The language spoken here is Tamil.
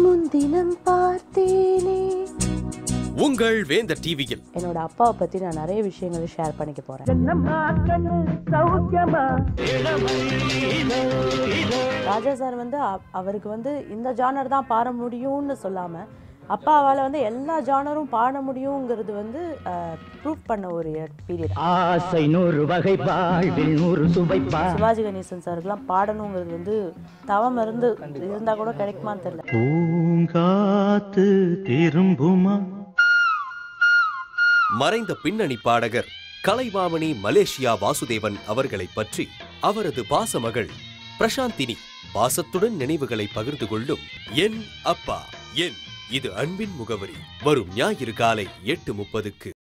முன்தினம் பார்த்தேனே உங்கள் வேந்த டிவியில் என்னோட அப்பாவை பத்தி நான் நிறைய விஷயங்களை ஷேர் பண்ணிக்க போறேன் ராஜா சார் வந்து அ- அவருக்கு வந்து இந்த ஜானர் தான் பாட முடியும்னு சொல்லாம அப்பாவால வந்து எல்லா ஜானரும் பாட முடியுங்கிறது வந்து ப்ரூவ் பண்ண ஒரு பீரியட் ஆசை நூறு வகை வாழ்வில் நூறு சுவைப்பா சிவாஜி கணேசன் சாருக்குலாம் பாடணுங்கிறது வந்து தவம் இருந்து இருந்தா கூட கிடைக்குமான்னு தெரியல பூங்காத்து திரும்புமா மறைந்த பின்னணி பாடகர் கலைமாமணி மலேசியா வாசுதேவன் அவர்களைப் பற்றி அவரது பாசமகள் பிரசாந்தினி பாசத்துடன் நினைவுகளை பகிர்ந்து கொள்ளும் என் அப்பா என் இது அன்பின் முகவரி வரும் ஞாயிறு காலை எட்டு முப்பதுக்கு